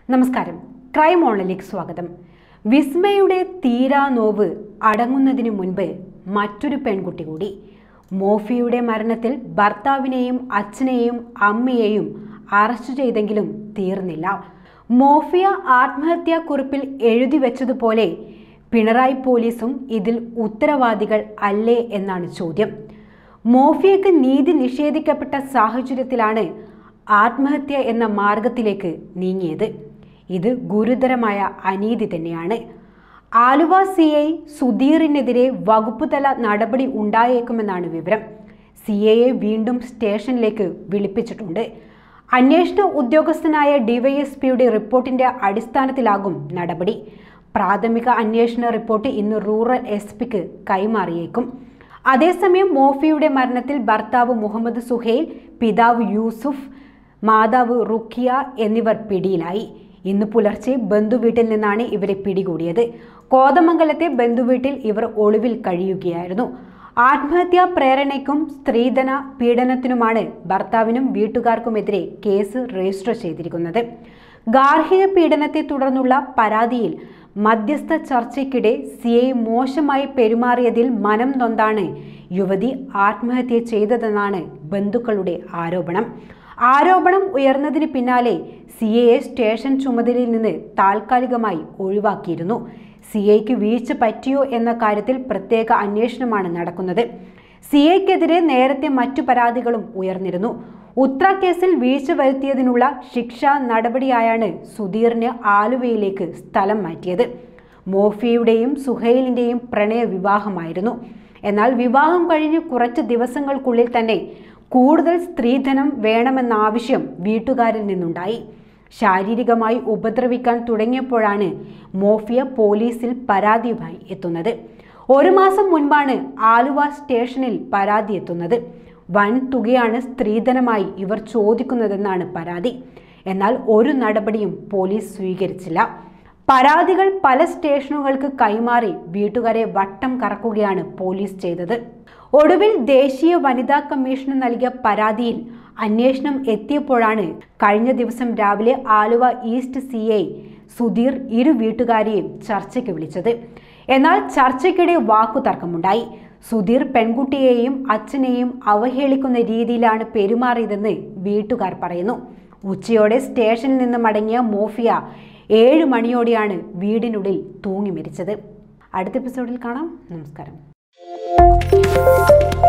നമസ്കാരം ക്രൈം ഓണിലേക്ക് സ്വാഗതം വിസ്മയുടെ തീരാ നോവ് അടങ്ങുന്നതിന് മുൻപ് മറ്റൊരു പെൺകുട്ടി കൂടി മോഫിയുടെ മരണത്തിൽ ഭർത്താവിനെയും അച്ഛനെയും അമ്മയെയും അറസ്റ്റ് ചെയ്തെങ്കിലും തീർന്നില്ല മോഫിയ ആത്മഹത്യാക്കുറിപ്പിൽ എഴുതി വെച്ചതുപോലെ പിണറായി പോലീസും ഇതിൽ ഉത്തരവാദികൾ അല്ലേ എന്നാണ് ചോദ്യം മോഫിയക്ക് നീതി നിഷേധിക്കപ്പെട്ട സാഹചര്യത്തിലാണ് ആത്മഹത്യ എന്ന മാർഗത്തിലേക്ക് നീങ്ങിയത് ഇത് ഗുരുതരമായ അനീതി തന്നെയാണ് ആലുവ സി ഐ സുധീറിനെതിരെ വകുപ്പുതല നടപടി ഉണ്ടായേക്കുമെന്നാണ് വിവരം സി എയെ വീണ്ടും സ്റ്റേഷനിലേക്ക് വിളിപ്പിച്ചിട്ടുണ്ട് അന്വേഷണ ഉദ്യോഗസ്ഥനായ ഡിവൈഎസ്പിയുടെ റിപ്പോർട്ടിന്റെ അടിസ്ഥാനത്തിലാകും നടപടി പ്രാഥമിക അന്വേഷണ റിപ്പോർട്ട് ഇന്ന് റൂറൽ എസ് പിക്ക് കൈമാറിയേക്കും അതേസമയം മോഫിയുടെ മരണത്തിൽ ഭർത്താവ് മുഹമ്മദ് സുഹൈൽ പിതാവ് യൂസുഫ് മാതാവ് റുഖിയ എന്നിവർ പിടിയിലായി ഇന്ന് പുലർച്ചെ ബന്ധുവീട്ടിൽ നിന്നാണ് ഇവരെ പിടികൂടിയത് കോതമംഗലത്തെ ബന്ധുവീട്ടിൽ ഇവർ ഒളിവിൽ കഴിയുകയായിരുന്നു ആത്മഹത്യാ പ്രേരണയ്ക്കും സ്ത്രീധന പീഡനത്തിനുമാണ് ഭർത്താവിനും വീട്ടുകാർക്കുമെതിരെ കേസ് രജിസ്റ്റർ ചെയ്തിരിക്കുന്നത് ഗാർഹിക പീഡനത്തെ തുടർന്നുള്ള പരാതിയിൽ മധ്യസ്ഥ ചർച്ചയ്ക്കിടെ സി ഐ മോശമായി പെരുമാറിയതിൽ മനം നൊന്താണ് യുവതി ആത്മഹത്യ ചെയ്തതെന്നാണ് ബന്ധുക്കളുടെ ആരോപണം ആരോപണം ഉയർന്നതിന് പിന്നാലെ സി എയെ സ്റ്റേഷൻ ചുമതലയിൽ നിന്ന് താൽക്കാലികമായി ഒഴിവാക്കിയിരുന്നു സി ഐക്ക് വീഴ്ച പറ്റിയോ എന്ന കാര്യത്തിൽ പ്രത്യേക അന്വേഷണമാണ് നടക്കുന്നത് സി ഐക്കെതിരെ നേരത്തെ മറ്റു പരാതികളും ഉയർന്നിരുന്നു ഉത്ര കേസിൽ വീഴ്ച വരുത്തിയതിനുള്ള ശിക്ഷാ നടപടിയായാണ് സുധീറിന് ആലുവയിലേക്ക് സ്ഥലം മാറ്റിയത് മോഫിയുടെയും സുഹൈലിൻ്റെയും പ്രണയ വിവാഹമായിരുന്നു എന്നാൽ വിവാഹം കഴിഞ്ഞ് കുറച്ച് ദിവസങ്ങൾക്കുള്ളിൽ തന്നെ കൂടുതൽ സ്ത്രീധനം വേണമെന്ന ആവശ്യം വീട്ടുകാരിൽ നിന്നുണ്ടായി ശാരീരികമായി ഉപദ്രവിക്കാൻ തുടങ്ങിയപ്പോഴാണ് മോഫിയ പോലീസിൽ പരാതിയുമായി എത്തുന്നത് ഒരു മാസം മുൻപാണ് ആലുവ സ്റ്റേഷനിൽ പരാതി എത്തുന്നത് വൻ തുകയാണ് സ്ത്രീധനമായി ഇവർ ചോദിക്കുന്നതെന്നാണ് പരാതി എന്നാൽ ഒരു നടപടിയും പോലീസ് സ്വീകരിച്ചില്ല പരാതികൾ പല സ്റ്റേഷനുകൾക്ക് കൈമാറി വീട്ടുകാരെ വട്ടം കറക്കുകയാണ് പോലീസ് ചെയ്തത് ഒടുവിൽ ദേശീയ വനിതാ കമ്മീഷന് നൽകിയ പരാതിയിൽ അന്വേഷണം എത്തിയപ്പോഴാണ് കഴിഞ്ഞ ദിവസം രാവിലെ Aluva east C I Sudheer ഇരു വീട്ടുകാരെയും ചർച്ചയ്ക്ക് വിളിച്ചത് എന്നാൽ ചർച്ചയ്ക്കിടെ വാക്കുതർക്കമുണ്ടായി സുധീർ പെൺകുട്ടിയെയും അച്ഛനെയും അവഹേളിക്കുന്ന രീതിയിലാണ് പെരുമാറിയതെന്ന് വീട്ടുകാർ പറയുന്നു ഉച്ചയോടെ സ്റ്റേഷനിൽ നിന്ന് മടങ്ങിയ മോഫിയ ഏഴ് മണിയോടെയാണ് വീടിനുള്ളിൽ തൂങ്ങി മരിച്ചത് അടുത്ത എപ്പിസോഡിൽ കാണാം നമസ്കാരം